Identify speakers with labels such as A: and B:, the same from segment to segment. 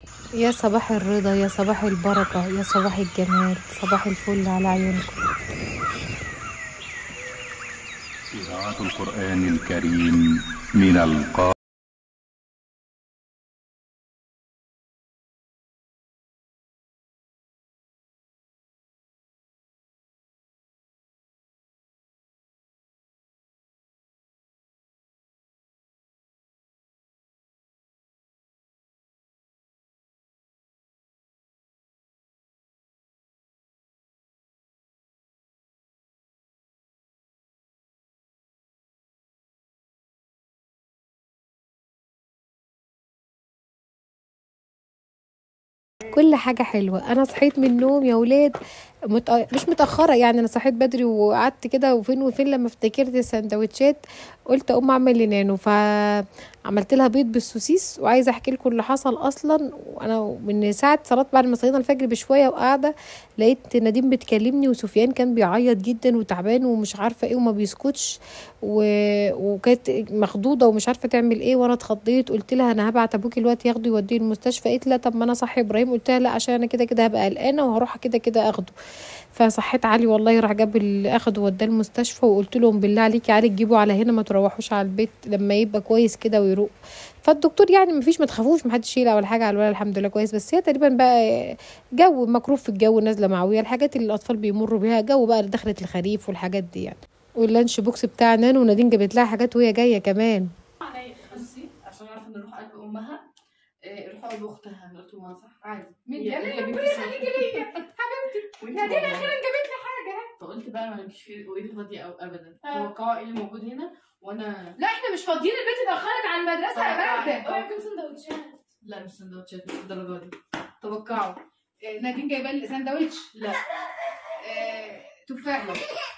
A: يا صباح الرضا يا صباح البركة يا صباح الجمال صباح الفل على عيونكم
B: إذاعة القرآن الكريم من القاهرة
A: كل حاجة حلوة أنا صحيت من النوم يا ولاد مت... مش متأخرة يعني أنا صحيت بدري وقعدت كده وفين وفين لما افتكرت السندوتشات قلت أقوم أعمل لنانو فعملت لها بيض بالسوسيس وعايزة أحكي لكم اللي حصل أصلا وأنا من ساعة صلاة بعد ما صلينا الفجر بشوية وقاعدة لقيت نديم بتكلمني وسفيان كان بيعيط جدا وتعبان ومش عارفة إيه وما بيسكتش و... وكانت مخضوضة ومش عارفة تعمل إيه وأنا اتخضيت قلت لها أنا هبعت أبوكي الوقت ياخده يوديه المستشفى قالت لا طب ما أنا صحي إبراهيم قلت لها لا عشان أنا كده كده هبقى قلقانة وهروح كده كده أخده فصحيت علي والله راح جاب اللي اخده وداه المستشفى وقلت لهم بالله عليك يا علي تجيبوا على هنا ما تروحوش على البيت لما يبقى كويس كده ويروق فالدكتور يعني ما فيش ما تخافوش ما حدش يقلق ولا حاجه على الولد الحمد لله كويس بس هي تقريبا بقى جو مكروف في الجو نازله معويه الحاجات اللي الاطفال بيمروا بيها جو بقى دخلت الخريف والحاجات دي يعني واللانش بوكس بتاع نانو ونادين جابت لها حاجات وهي جايه كمان
C: علي بصي عشان اعرف ان اروح قلب امها إيه، روح قلب اختها انا قلت لها صح عادي
D: مين
C: هي-
D: يا
C: هي
D: ليلى
C: بنت
D: ربنا
C: ست.
D: يخليكي ليا حبيبتي
C: وانت
D: نادين
C: والله.
D: اخيرا جابت لي حاجه
C: فقلت بقى ما لكش في وايدي فاضيه او ابدا
D: آه.
C: توقعوا ايه اللي موجود هنا وانا
D: لا احنا مش فاضيين البيت اتاخرت على المدرسه يا بارده
C: اوعي
D: يكون سندوتشات
C: لا مش سندوتشات مش الدرجه دي توقعوا
D: نادين جايبه لي سندوتش
C: لا
D: آه، تفاحه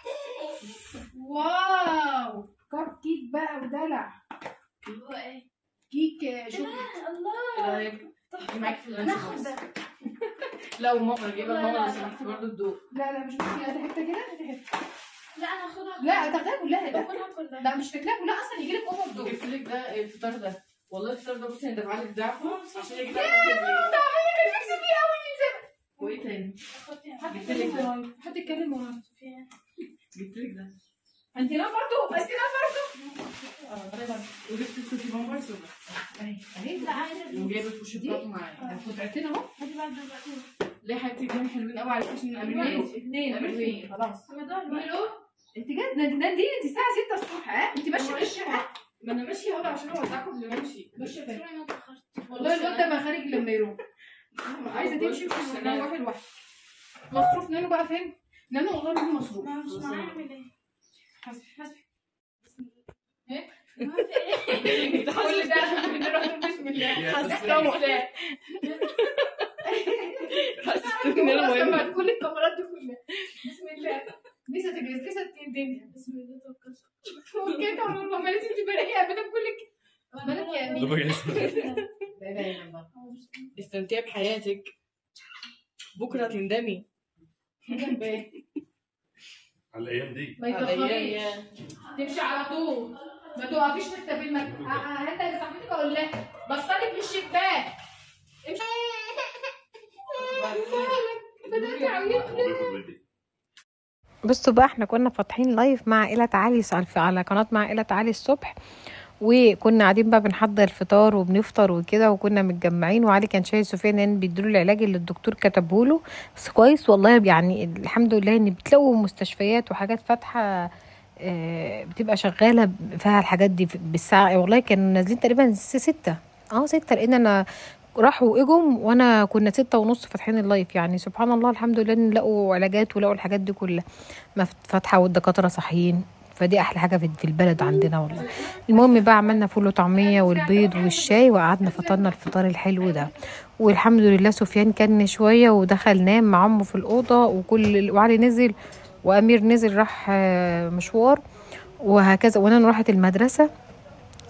D: واو كب كيك بقى ودلع
C: هو ايه
D: كيك آه، شوف
C: ايه رايك دي معاكي في اللانش بوكس لا وماما جايبه لماما بس انت برضه تدوق
D: لا لا مش مشكله دي حته كده دي حته
E: لا انا هاخدها
D: لا تاخدها كلها ده
E: باكلها كلها
D: لا مش تاكلها كلها اصلا يجي لك اوفر دوز
C: جبت لك ده الفطار ده والله الفطار ده بصي انا دافعه لك ضعفه عشان يجي لك وايه تاني جبت لك ده
D: حد يتكلم ورايا
C: جبت لك ده
D: انت لا برضه انت لا برضه
C: وجبت السوشي بامبرز وده
D: اهي اهي
E: لا عايزة
C: وجايبه الفوشي بتاعته معايا
D: قطعتين اهو
E: هاتي بعد دلوقتي
C: ليه حبيبتي دول حلوين قوي عليك عشان
D: اثنين
C: امين
D: اثنين
C: أمين.
D: خلاص
E: رمضان
D: ميلو انت جد نادين انت الساعه 6 الصبح ها انت ماشيه ماشيه ها
C: ما انا ماشيه اهو عشان اوزعكم قبل ما امشي
D: ماشيه فين
E: انا اتاخرت
D: والله الواد ده ما خارج لما يروح عايزه تمشي مش هنروح لوحدك مصروف نانو بقى فين؟ نانو والله ما مصروف
E: ما مش معايا اعمل ايه
D: حسبي حسبي
C: انت
D: كل ده عشان نروح نقول بسم الله
C: حاسس
D: لا لا
C: حاسس ان انا مهمه
D: بعد كل الكاميرات دي كلها بسم الله لسه تجهز لسه الدنيا
E: بسم الله توكلت
D: وكده والله ما لازم تبقى رقيقه ابدا كل كده مالك يا امين لا اله الا الله
C: استمتعي بحياتك بكره تندمي
D: جنب ايه؟
B: على الأيام دي
D: ما
C: على
D: يتأخريش
C: ايام
D: تمشي على طول ما توقفيش في التبين ما هات لصاحبتك اقول لها بصلي من الشباك امشي بدات اعيط
A: بصوا بقى احنا كنا فاتحين لايف مع عائلة علي ص- على قناة مع عائلة علي الصبح وكنا قاعدين بقى بنحضر الفطار وبنفطر وكده وكنا متجمعين وعلي كان شايل سفيان ان بيديله العلاج اللي الدكتور كتبه له بس كويس والله يعني الحمد لله ان بتلاقوا مستشفيات وحاجات فاتحه آه، بتبقى شغاله فيها الحاجات دي بالساعه والله كانوا نازلين تقريبا الس- ستة اه ستة لان انا راحوا اجم وانا كنا ستة ونص فاتحين اللايف يعني سبحان الله الحمد لله ان لقوا علاجات ولقوا الحاجات دي كلها ما فاتحه والدكاتره صاحيين فدي احلى حاجه في في البلد عندنا والله المهم بقى عملنا فول وطعميه والبيض والشاي وقعدنا فطرنا الفطار الحلو ده والحمد لله سفيان كان شويه ودخل نام مع عمه في الاوضه وكل وعلي نزل وامير نزل راح آه، مشوار وهكذا وانا راحت المدرسه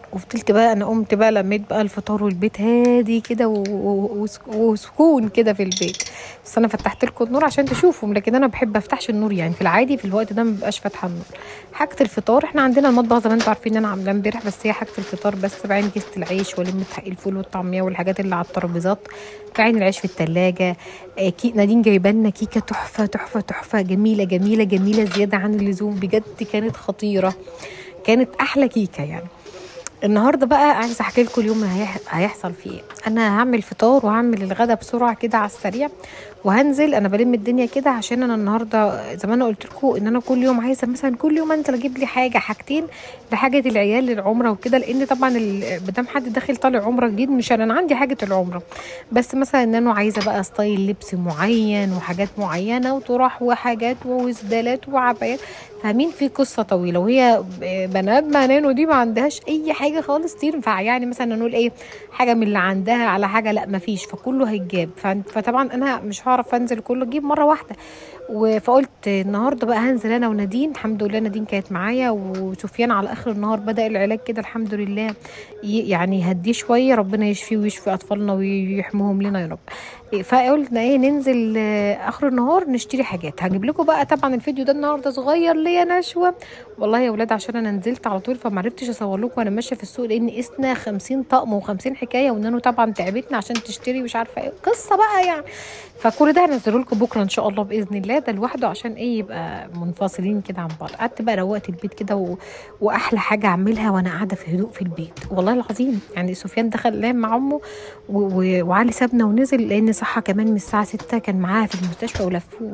A: وفضلت بقى انا قمت بقى لميت بقى الفطار والبيت هادي كده و- و- وسك- وسكون كده في البيت بس انا فتحت لكم النور عشان تشوفوا لكن انا بحب افتحش النور يعني في العادي في الوقت ده ما ببقاش فاتحه النور حاجه الفطار احنا عندنا المطبخ زي ما انتم عارفين ان انا عاملاه امبارح بس هي حاجه الفطار بس بعين كيسه العيش والم الفول والطعميه والحاجات اللي على الترابيزات بعين العيش في التلاجة آه، كي نادين جايبه لنا كيكه تحفه تحفه تحفه جميله جميله جميله زياده عن اللزوم بجد كانت خطيره كانت احلى كيكه يعني النهارده بقى عايزه احكي لكم اليوم اللي هيح- هيحصل فيه ايه انا هعمل فطار وهعمل الغدا بسرعه كده على السريع وهنزل انا بلم الدنيا كده عشان انا النهارده زي ما انا قلت لكم ان انا كل يوم عايزه مثلا كل يوم انزل اجيب لي حاجه حاجتين لحاجه العيال للعمره وكده لان طبعا ال- مادام حد داخل طالع عمره جديد مش انا أنا عندي حاجه العمره بس مثلا ان انا عايزه بقى ستايل لبس معين وحاجات معينه وطرح وحاجات وسدالات وعبايات فاهمين في قصه طويله وهي بنات نانو دي ما عندهاش اي حاجه خالص تنفع يعني مثلا نقول ايه حاجه من اللي عندها على حاجه لا ما فيش فكله هيتجاب ف- فطبعا انا مش هعرف انزل كله اجيب مره واحده و- فقلت النهارده بقى هنزل انا ونادين الحمد لله نادين كانت معايا وسفيان على اخر النهار بدا العلاج كده الحمد لله ي- يعني يهديه شويه ربنا يشفيه ويشفي اطفالنا ويحميهم لنا يا رب فقلنا ايه ننزل آه، اخر النهار نشتري حاجات هجيب لكم بقى طبعا الفيديو ده النهارده صغير ليا نشوه والله يا ولاد عشان انا نزلت على طول فما عرفتش اصور لكم وانا ماشيه في السوق لان قسنا 50 طقم و50 حكايه وانه طبعا تعبتنا عشان تشتري مش عارفه ايه قصه بقى يعني فكل ده هنزله لكم بكره ان شاء الله باذن الله ده لوحده عشان ايه يبقى منفصلين كده عن بعض قعدت بقى روقت البيت كده و... واحلى حاجه اعملها وانا قاعده في هدوء في البيت والله العظيم يعني سفيان دخل نام مع امه و... و... وعلي سابنا ونزل لان صحى كمان من الساعه 6 كان معاها في المستشفى ولفوه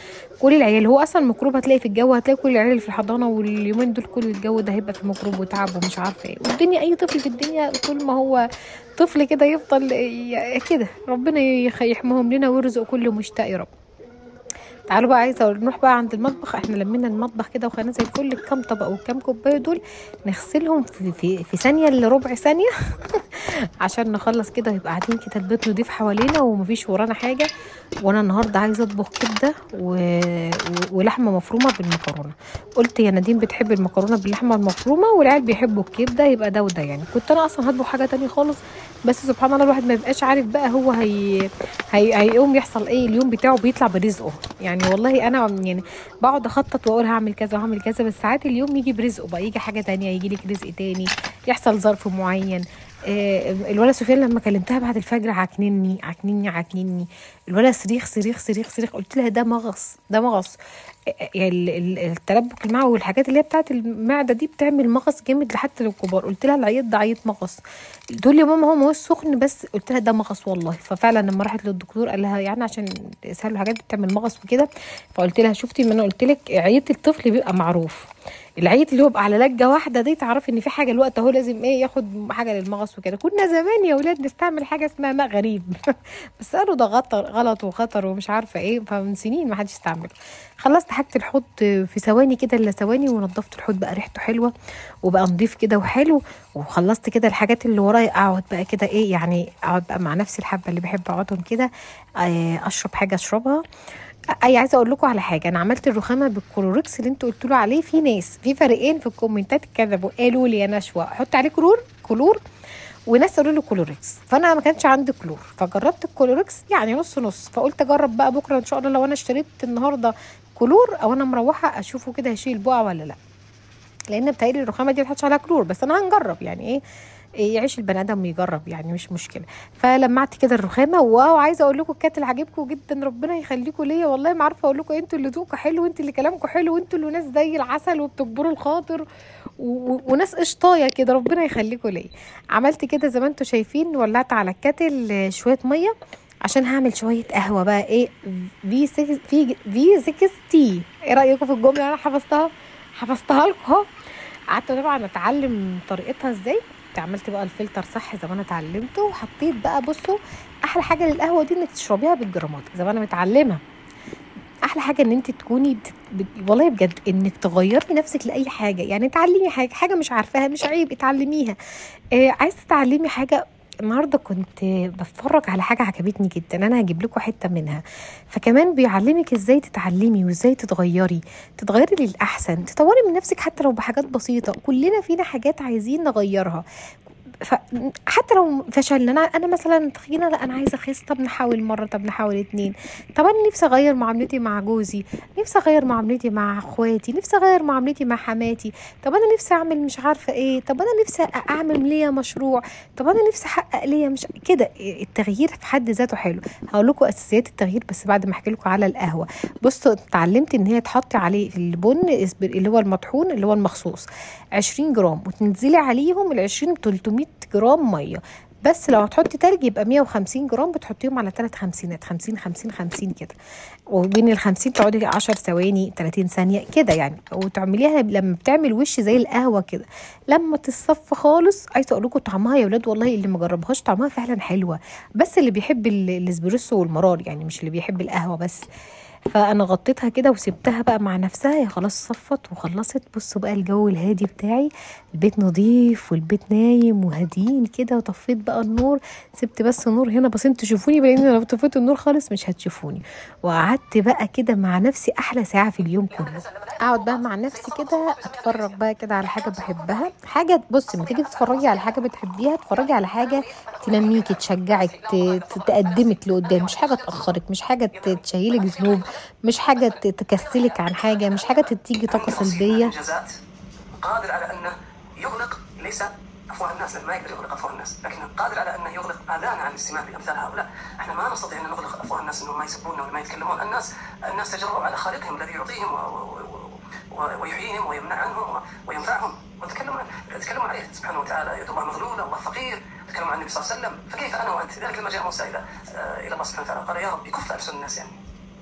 A: كل العيال هو اصلا ميكروب هتلاقي في الجو هتلاقي كل العيال اللي في الحضانه واليومين دول كل الجو ده هيبقى في ميكروب وتعب ومش عارفه ايه والدنيا اي طفل في الدنيا طول ما هو طفل كده يفضل ي- كده ربنا يخ- يحميهم لنا ويرزق كل مشتاق يا رب تعالوا بقى عايزه أقول- نروح بقى عند المطبخ احنا لمينا المطبخ كده وخلينا زي الفل الكام طبق والكام كوبايه دول نغسلهم في في, في ثانيه الا ربع ثانيه عشان نخلص كده يبقى قاعدين كده البيت نضيف حوالينا ومفيش ورانا حاجه وانا النهارده عايزه اطبخ كبده و... و... ولحمه مفرومه بالمكرونه قلت يا نادين بتحب المكرونه باللحمه المفرومه والعيال بيحبوا الكبده يبقى ده وده يعني كنت انا اصلا هطبخ حاجه تانية خالص بس سبحان الله الواحد ما يبقاش عارف بقى هو هي هي هيقوم يحصل ايه اليوم بتاعه بيطلع برزقه يعني والله انا يعني بقعد اخطط واقول هعمل كذا وهعمل كذا بس ساعات اليوم يجي برزقه بقى يجي حاجه تانية يجي لك رزق تاني يحصل ظرف معين آه، الولد سفيان لما كلمتها بعد الفجر عكنني عكنني عكنني الولد صريخ صريخ صريخ صريخ قلت لها ده مغص ده مغص آه، يعني ال- ال- التلبك المعوي والحاجات اللي هي بتاعت المعده دي بتعمل مغص جامد لحتى للكبار قلت لها العيط ده عيط مغص تقول لي يا ماما هو ما هوش سخن بس قلت لها ده مغص والله ففعلا لما راحت للدكتور قال لها يعني عشان اسهل حاجات بتعمل مغص وكده فقلت لها شفتي ما انا قلت لك عيط الطفل بيبقى معروف العيط اللي هو بقى على لجه واحده دي تعرفي ان في حاجه الوقت اهو لازم ايه ياخد حاجه للمغص وكده كنا زمان يا ولاد نستعمل حاجه اسمها ماء غريب بس قالوا ده غلط غلط وخطر ومش عارفه ايه فمن سنين ما حدش استعمله خلصت حاجه الحوض في ثواني كده الا ثواني ونضفت الحوض بقى ريحته حلوه وبقى نضيف كده وحلو وخلصت كده الحاجات اللي ورايا اقعد بقى كده ايه يعني اقعد بقى مع نفسي الحبه اللي بحب اقعدهم كده آه، اشرب حاجه اشربها اي عايزه اقول لكم على حاجه انا عملت الرخامه بالكلوركس اللي انتوا قلتوا له عليه في ناس في فريقين في الكومنتات كذبوا قالوا لي يا نشوى حط عليه كلور كلور وناس قالوا لي كلوركس فانا ما كانش عندي كلور فجربت الكلوركس يعني نص نص فقلت اجرب بقى بكره ان شاء الله لو انا اشتريت النهارده كلور او انا مروحه اشوفه كده هيشيل بقع ولا لا لان بتهيألي الرخامه دي ما بتحطش عليها كلور بس انا هنجرب يعني ايه إيه يعيش البني ادم ويجرب يعني مش مشكله فلمعت كده الرخامه واو عايزه اقول لكم الكاتل عاجبكم جدا ربنا يخليكم ليا والله ما عارفه اقول لكم انتوا اللي ذوقكم حلو وانتوا اللي كلامكم حلو وانتوا اللي ناس زي العسل وبتكبروا الخاطر و- و- وناس قشطايه كده ربنا يخليكم ليا عملت كده زي ما انتوا شايفين ولعت على الكاتل آه، شويه ميه عشان هعمل شويه قهوه بقى ايه في سكس في في 6 تي ايه رايكم في الجمله اللي انا حفظتها حفظتها لكم اهو قعدت طبعا اتعلم طريقتها ازاي عملت بقى الفلتر صح زي ما انا اتعلمته وحطيت بقى بصوا احلى حاجه للقهوه دي انك تشربيها بالجرامات زي ما انا متعلمه احلى حاجه ان انت تكوني بت... بت... والله بجد انك تغيري نفسك لاي حاجه يعني تعلمي حاجه حاجه مش عارفاها مش عيب اتعلميها آه عايزه تتعلمي حاجه النهارده كنت بتفرج على حاجه عجبتني جدا انا هجيب لكم حته منها فكمان بيعلمك ازاي تتعلمي وازاي تتغيري تتغيري للاحسن تطوري من نفسك حتى لو بحاجات بسيطه كلنا فينا حاجات عايزين نغيرها ف- حتى لو فشلنا انا انا مثلا تخينا لا انا عايزه اخس طب نحاول مره طب نحاول اتنين طب انا نفسي اغير معاملتي مع جوزي نفسي اغير معاملتي مع اخواتي نفسي اغير معاملتي مع حماتي طب انا نفسي اعمل مش عارفه ايه طب انا نفسي اعمل ليا مشروع طب انا نفسي احقق ليا مش كده التغيير في حد ذاته حلو هقول لكم اساسيات التغيير بس بعد ما احكي لكم على القهوه بصوا اتعلمت ان هي تحطي عليه البن اللي هو المطحون اللي هو المخصوص 20 جرام وتنزلي عليهم ال 20 ب 300 جرام ميه بس لو هتحطي تلج يبقى 150 جرام بتحطيهم على ثلاث خمسينات 50 50 50 كده وبين ال 50 تقعدي 10 ثواني 30 ثانيه كده يعني وتعمليها لما بتعمل وش زي القهوه كده لما تصفى خالص عايزه اقول لكم طعمها يا ولاد والله اللي ما جربهاش طعمها فعلا حلوه بس اللي بيحب ال- الاسبريسو والمرار يعني مش اللي بيحب القهوه بس فانا غطيتها كده وسبتها بقى مع نفسها هي خلاص صفت وخلصت بصوا بقى الجو الهادي بتاعي البيت نظيف والبيت نايم وهاديين كده وطفيت بقى النور سبت بس النور هنا بس انتوا تشوفوني لان لو طفيت النور خالص مش هتشوفوني وقعدت بقى كده مع نفسي احلى ساعه في اليوم كله اقعد بقى مع نفسي كده اتفرج بقى كده على حاجه بحبها حاجه بصي لما تيجي تتفرجي على حاجه بتحبيها اتفرجي على حاجه تنميكي تشجعك ت- ت- تقدمك لقدام مش حاجه تاخرك مش حاجه ت- تشيلك ذنوب مش حاجه ت- تكسلك عن حاجه مش حاجه تديكي طاقه سلبيه
F: انجازات قادر على انه يغلق ليس افواه الناس لأنه ما يقدر يغلق افواه الناس، لكن قادر على انه يغلق اذان عن الاستماع لامثال هؤلاء، احنا ما نستطيع ان نغلق افواه الناس انهم ما يسبوننا ولا ما يتكلمون، الناس الناس تجرؤوا على خالقهم الذي يعطيهم و- و- و- و- ويحييهم ويمنع عنهم و- وينفعهم، وتكلموا يتكلمون عليه سبحانه وتعالى يد الله مغلوله الله فقير، يتكلمون عن النبي صلى الله عليه وسلم، فكيف انا وانت؟ لذلك لما جاء موسى الى آه، الى الله سبحانه وتعالى قال يا رب كف السن الناس يعني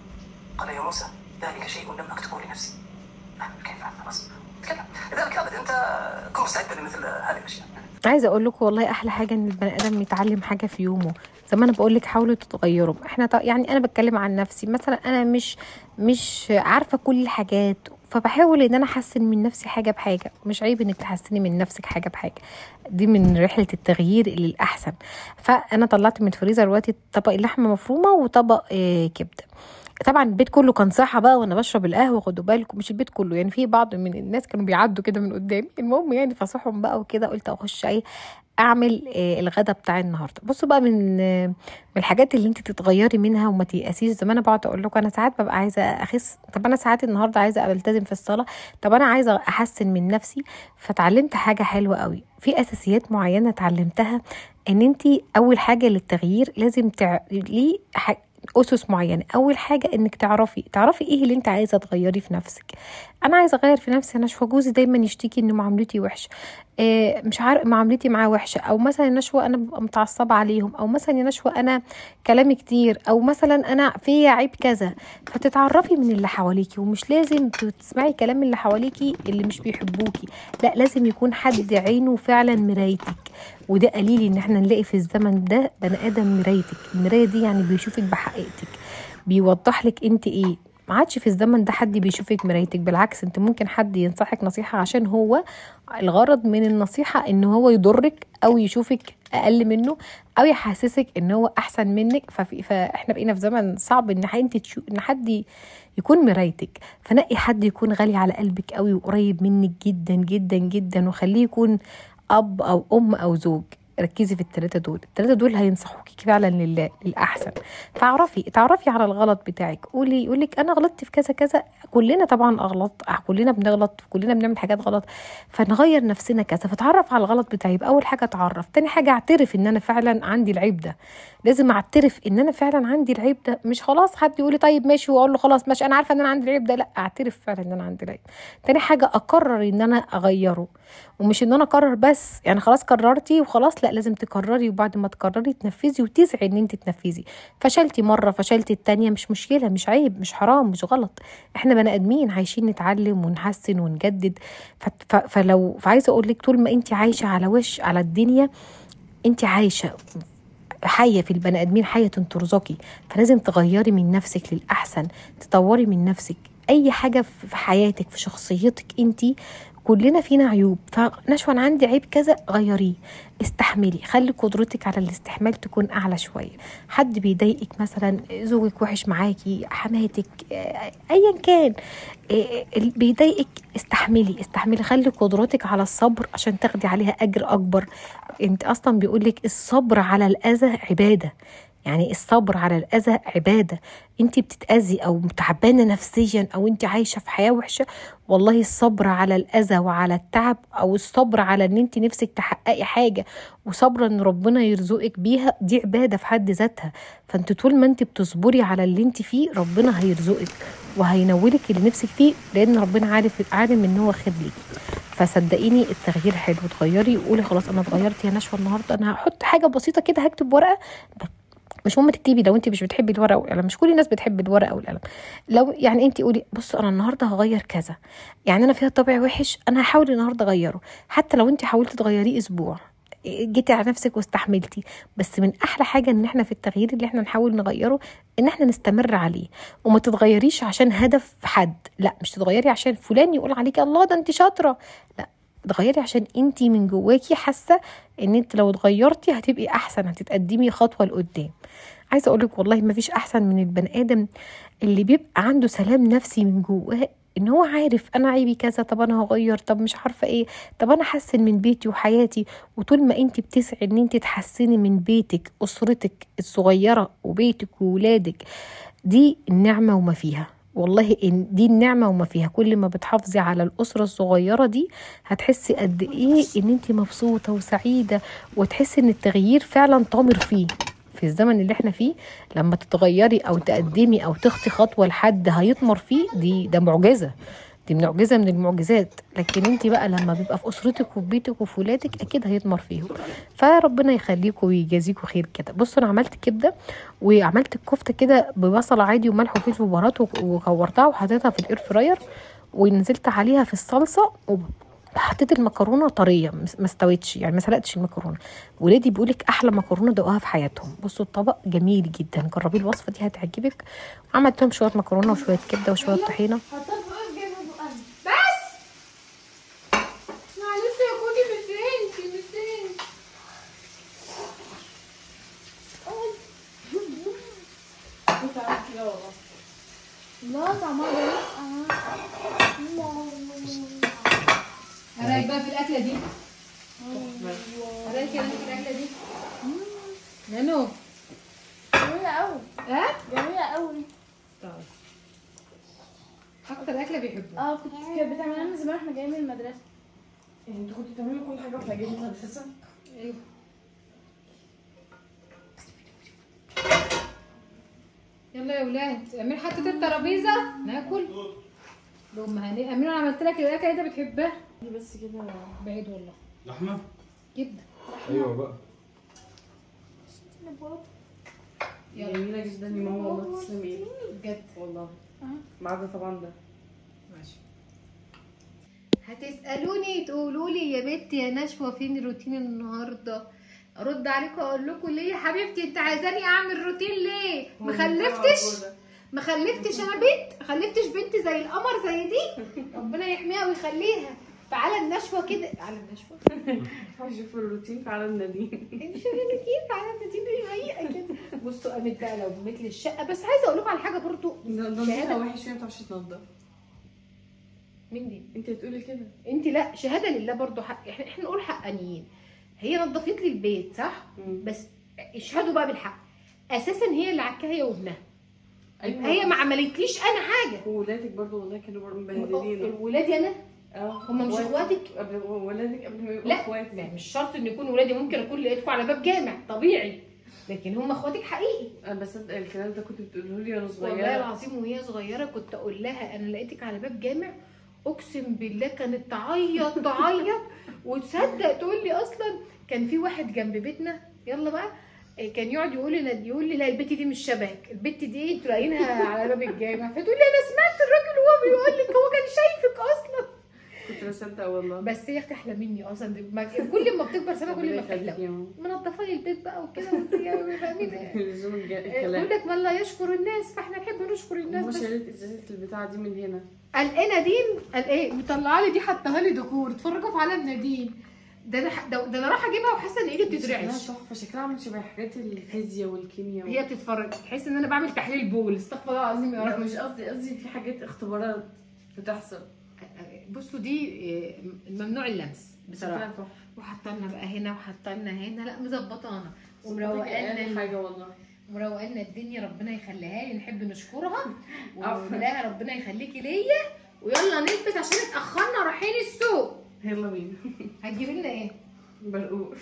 F: قال يا موسى ذلك شيء لم اكتبه لنفسي آه، كيف خلاص تكلم لذلك ابدا انت كن مستعد لمثل هذه الاشياء
A: عايزه اقول لكم والله احلى حاجه ان البني ادم يتعلم حاجه في يومه زي ما انا بقول لك حاولوا تتغيروا احنا ط... يعني انا بتكلم عن نفسي مثلا انا مش مش عارفه كل الحاجات فبحاول ان انا احسن من نفسي حاجه بحاجه مش عيب انك تحسني من نفسك حاجه بحاجه دي من رحله التغيير للاحسن فانا طلعت من الفريزر دلوقتي طبق اللحمه مفرومه وطبق آه كبده طبعا البيت كله كان صاحى بقى وانا بشرب القهوه خدوا بالكم مش البيت كله يعني في بعض من الناس كانوا بيعدوا كده من قدامي المهم يعني فصحهم بقى وكده قلت اخش ايه اعمل آه، الغدا بتاع النهارده بصوا بقى من آه، من الحاجات اللي انت تتغيري منها وما تيأسيش زي ما انا بقعد اقول لكم انا ساعات ببقى عايزه اخس طب انا ساعات النهارده عايزه التزم في الصلاه طب انا عايزه احسن من نفسي فتعلمت حاجه حلوه قوي في اساسيات معينه اتعلمتها ان انت اول حاجه للتغيير لازم تعملي ح- اسس معينه اول حاجه انك تعرفي تعرفي ايه اللي انت عايزه تغيري في نفسك انا عايزه اغير في نفسي انا شوى جوزي دايما يشتكي ان معاملتي وحشه إيه مش عارف معاملتي معاه وحشه او مثلا يا نشوى انا ببقى متعصبه عليهم او مثلا يا نشوى انا كلامي كتير او مثلا انا فيا عيب كذا فتتعرفي من اللي حواليكي ومش لازم تسمعي كلام اللي حواليكي اللي مش بيحبوكي لا لازم يكون حد عينه فعلا مرايتك وده قليل ان احنا نلاقي في الزمن ده بني ادم مرايتك المرايه دي يعني بيشوفك بحقيقتك بيوضح لك انت ايه ما عادش في الزمن ده حد بيشوفك مرايتك بالعكس انت ممكن حد ينصحك نصيحة عشان هو الغرض من النصيحة ان هو يضرك او يشوفك اقل منه او يحسسك ان هو احسن منك ففي فاحنا بقينا في زمن صعب ان انت تشوف ان حد ي- يكون مرايتك فنقي حد يكون غالي على قلبك قوي وقريب منك جدا جدا جدا وخليه يكون اب او ام او زوج ركزي في الثلاثه دول الثلاثه دول هينصحوكي فعلا لله للاحسن تعرفي تعرفي على الغلط بتاعك قولي يقول لك انا غلطت في كذا كذا كلنا طبعا اغلط كلنا بنغلط كلنا بنعمل حاجات غلط فنغير نفسنا كذا فتعرف على الغلط بتاعي يبقى اول حاجه اتعرف تاني حاجه اعترف ان انا فعلا عندي العيب ده لازم اعترف ان انا فعلا عندي العيب ده مش خلاص حد يقول لي طيب ماشي واقول له خلاص ماشي انا عارفه ان انا عندي العيب ده لا اعترف فعلا ان انا عندي العيب تاني حاجه اقرر ان انا اغيره ومش ان انا اقرر بس يعني خلاص قررتي وخلاص لا لازم تقرري وبعد ما تقرري تنفذي وتسعي ان انت تنفذي فشلتي مره فشلتي التانية مش مشكله مش عيب مش حرام مش غلط احنا بني ادمين عايشين نتعلم ونحسن ونجدد ف- ف- فلو فعايزه اقول لك طول ما انت عايشه على وش على الدنيا انت عايشه حية في البني آدمين حية ترزقي فلازم تغيري من نفسك للأحسن تطوري من نفسك أي حاجة في حياتك في شخصيتك أنت كلنا فينا عيوب فنشوى انا عندي عيب كذا غيريه استحملي خلي قدرتك على الاستحمال تكون اعلى شويه حد بيضايقك مثلا زوجك وحش معاكي حماتك آه، ايا كان آه، اللي بيضايقك استحملي استحملي خلي قدرتك على الصبر عشان تاخدي عليها اجر اكبر انت اصلا بيقولك الصبر على الاذى عباده يعني الصبر على الاذى عباده انت بتتاذي او تعبانه نفسيا او انت عايشه في حياه وحشه والله الصبر على الاذى وعلى التعب او الصبر على ان انت نفسك تحققي حاجه وصبر ان ربنا يرزقك بيها دي عباده في حد ذاتها فانت طول ما انت بتصبري على اللي انت فيه ربنا هيرزقك وهينولك اللي نفسك فيه لان ربنا عارف عالم ان هو خير ليكي فصدقيني التغيير حلو تغيري وقولي خلاص انا اتغيرت يا نشوى النهارده انا هحط حاجه بسيطه كده هكتب ورقه مش مهم تكتبي لو انت مش بتحبي الورقه والقلم مش كل الناس بتحب الورقه والقلم لو يعني انت قولي بص انا النهارده هغير كذا يعني انا فيها طبع وحش انا هحاول النهارده اغيره حتى لو انت حاولتي تغيريه اسبوع جيتي على نفسك واستحملتي بس من احلى حاجه ان احنا في التغيير اللي احنا نحاول نغيره ان احنا نستمر عليه وما تتغيريش عشان هدف حد لا مش تتغيري عشان فلان يقول عليكي الله ده انت شاطره لا تغيري عشان انت من جواكي حاسه ان انت لو اتغيرتي هتبقي احسن هتتقدمي خطوه لقدام عايزه اقول لك والله ما فيش احسن من البني ادم اللي بيبقى عنده سلام نفسي من جواه ان هو عارف انا عيبي كذا طب انا هغير طب مش عارفه ايه طب انا احسن من بيتي وحياتي وطول ما انت بتسعي ان انت تحسني من بيتك اسرتك الصغيره وبيتك وولادك دي النعمه وما فيها والله إن دي النعمه وما فيها كل ما بتحافظي على الاسره الصغيره دي هتحسي قد ايه ان انت مبسوطه وسعيده وتحسي ان التغيير فعلا طامر فيه في الزمن اللي احنا فيه لما تتغيري او تقدمي او تخطي خطوه لحد هيطمر فيه دي ده معجزه دي معجزه من المعجزات لكن انت بقى لما بيبقى في اسرتك وفي بيتك وفي ولادك اكيد هيطمر فيهم فربنا يخليكم ويجازيكم خير كده بصوا انا عملت كبده وعملت الكفته كده ببصل عادي وملح وفلفل وبهارات وكورتها وحطيتها في الاير فراير ونزلت عليها في الصلصه وحطيت المكرونه طريه ما استوتش يعني ما سلقتش المكرونه ولادي بيقولك احلى مكرونه دوقوها في حياتهم بصوا الطبق جميل جدا جربي الوصفه دي هتعجبك وعملت لهم شويه مكرونه وشويه كبده وشويه طحينه
E: حطها في وقت جايبها بقلب
D: بس معلش يا كوتي مسنتي مسنتي
E: لا طعمها جميل
D: ايه رايك بقى في الاكله دي ايه رايك يا في الاكله دي نانو
E: جميلة أوي
D: ها
E: جميلة أوي
D: طيب اكتر اكله بيحبوها
E: اه كنت كانت بتعملها لنا زمان واحنا جايين من المدرسة
C: انتوا كنتوا بتعملوا كل حاجه واحنا جايين من المدرسه
D: ايوه يلا يا ولاد امير حطت الترابيزه ناكل لهم هاني امير انا عملت لك الاكله اللي انت بتحبها
C: دي بس كده
D: بعيد والله
B: لحمه
D: جدا
B: ايوه بقى
C: جميله جدا يا ماما والله تسلمي ايدك
D: بجد
C: والله ما عدا طبعا ده
D: ماشي هتسالوني تقولوا لي يا بنتي يا نشوى فين روتين النهارده ارد عليكم اقول لكم ليه يا حبيبتي انت عايزاني اعمل روتين ليه ما خلفتش ما خلفتش انا بنت خلفتش بنت زي القمر زي دي ربنا يحميها ويخليها فعلى النشوة كده على النشوة
C: هشوف الروتين في عالم نديم
D: مش كيف على النتيجة الحقيقة كده بصوا قامت بقى لو مثل الشقة بس عايزة اقول لكم على حاجة برضو
C: ده ده
D: شهادة.
C: انت وحش شويه ما بتعرفش تنضف
D: مين دي؟
C: انت بتقولي كده
D: انت لا شهادة لله برضو حق احنا احنا نقول حقانيين هي نظفت لي البيت صح؟
C: مم.
D: بس اشهدوا بقى بالحق اساسا هي اللي عكاها هي وابنها
C: ايوه
D: هي ما عملتليش انا حاجه
C: وولادك برضو والله كانوا برضو مبهدلين
D: ولادي انا
C: اه
D: هما مش اخواتك؟
C: قبل ولادك قبل ما يبقوا
D: لا
C: اخواتي
D: لا مش شرط ان يكونوا ولادي ممكن اكون لقيتكم على باب جامع طبيعي لكن هم اخواتك حقيقي
C: انا بصدق الكلام ده كنت بتقوله لي وانا
D: والله
C: صغيره
D: العظيم وهي صغيره كنت اقول لها انا لقيتك على باب جامع اقسم بالله كانت تعيط تعيط وتصدق تقول لي اصلا كان في واحد جنب بيتنا يلا بقى إيه، كان يقعد يقول لنا يقول لي لا البت دي مش شبهك البت دي انتوا لاقيينها على باب الجامع فتقول لي انا سمعت الراجل وهو بيقول لك هو كان شايفك اصلا
C: كنت بصدق والله
A: بس هي اختي احلى مني اصلا دي- ما- كل ما بتكبر سنه كل ما
C: ربنا يخليك
A: بتحلى
C: يا ماما.
A: منظفه لي البيت بقى وكده وانت يا فاهمين
C: لزوم الج-
A: يقول
C: الكلام
A: لك من لا يشكر الناس فاحنا نحب نشكر الناس
C: ماما
A: بس
C: شالت ازازه البتاعه دي من هنا
A: قال ايه نادين قال ايه مطلعه لي دي حطها لي ديكور اتفرجوا في عالم نادين ده انا ح- ده, ده انا رايحه اجيبها وحاسه ان ايدي
C: شكلها
A: بتترعش
C: تحفه شكلها عامل شبه حاجات الفيزياء والكيمياء
A: هي بتتفرج تحس ان انا بعمل تحليل بول استغفر الله العظيم يا
C: لا
A: رب
C: مش قصدي قصدي في حاجات اختبارات بتحصل
A: بصوا دي إيه، ممنوع اللمس بصراحه
C: شكلها تحفه
A: وحاطه لنا بقى هنا وحاطه لنا هنا لا مظبطانا
C: أقل
A: ومروقانا
C: حاجه والله
A: مروقانا الدنيا ربنا يخليها لي نحب نشكرها
C: عفوا.
A: ونقول لها ربنا يخليكي ليا ويلا نلبس عشان اتاخرنا رايحين السوق
C: يلا بينا
A: هتجيبي لنا ايه؟
C: برقوق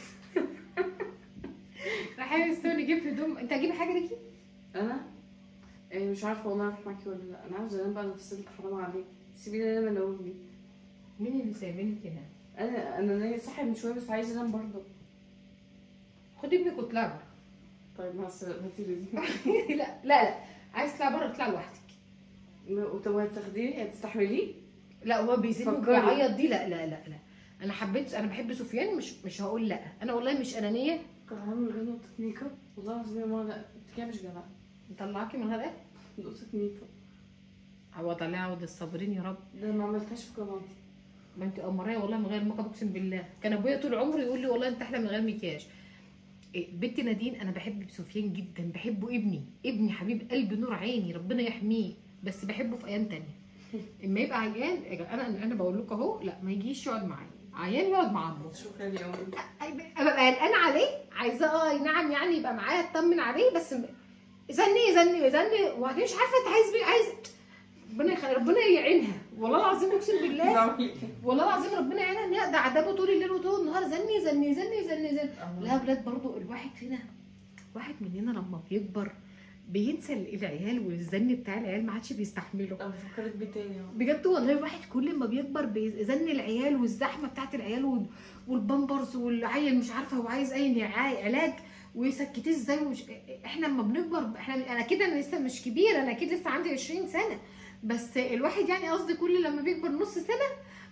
A: رايحين السوق نجيب هدوم انت هتجيبي حاجه ليكي؟
C: انا إيه مش عارفه والله اروح معاكي ولا لا انا عاوزه انام بقى انا فصلت حرام عليك سيبيني انام انا وامي
A: مين اللي سايبينك هنا؟
C: انا انا نايمه صاحي من شويه بس عايزه انام برضه
A: خدي ابنك واطلعي بره
C: طيب مع السلامه هاتي لي
A: لا لا لا عايز تطلعي بره اطلعي لوحدك
C: دي طب هتاخديه هتستحمليه
A: لا هو بيزن
C: فكري.
A: وبيعيط دي لا لا لا لا انا حبيت انا بحب سفيان مش مش هقول لا انا والله مش انانيه
C: كان عامل غير نقطه ميك اب والله العظيم يا ماما لا انت كده مش جدعه
A: مطلعاكي من هذا
C: نقطه ميك اب
A: عوض عليها عوض الصابرين يا رب
C: ده ما عملتهاش في قناتي
A: ما انت قمريه والله من غير ميك اب اقسم بالله كان ابويا طول عمره يقول لي والله انت احلى من غير مكياج إيه، بنتي نادين انا بحب سفيان جدا بحبه ابني ابني حبيب قلبي نور عيني ربنا يحميه بس بحبه في ايام تانية اما يبقى عيان انا انا بقول لكم اهو لا ما يجيش يقعد معايا عيان يقعد مع عمه
C: شكرا يا امي
A: ابقى قلقان عليه عايزاه اه أي نعم يعني يبقى معايا اطمن عليه بس م- زني زني زني وبعدين مش عارفه انت عايز بيه عايز ربنا يخ... ربنا يعينها والله العظيم اقسم بالله والله العظيم ربنا يعينها ان هي ده عذابه طول الليل وطول النهار زني زني زني زني زني لا يا بلاد برضو الواحد فينا واحد مننا لما بيكبر بينسى العيال والزن بتاع العيال ما عادش بيستحمله
C: انا فكرت بيه تاني اهو
A: بجد والله الواحد كل ما بيكبر بيزن العيال والزحمه بتاعت العيال وال- والبامبرز والعيل مش عارفه هو عايز اي نعا- علاج ويسكتيه ازاي ومش احنا لما بنكبر احنا انا كده انا لسه مش كبيره انا اكيد لسه عندي 20 سنه بس الواحد يعني قصدي كل لما بيكبر نص سنه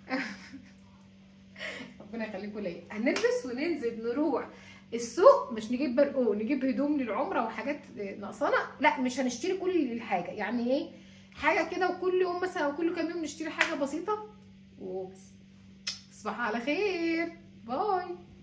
A: ربنا يخليكم ليا هنلبس وننزل نروح السوق مش نجيب برقوق نجيب هدوم للعمره وحاجات ناقصانا لا مش هنشتري كل الحاجه يعني ايه حاجه كده وكل يوم مثلا او كل كام يوم نشتري حاجه بسيطه وبس تصبحوا على خير باي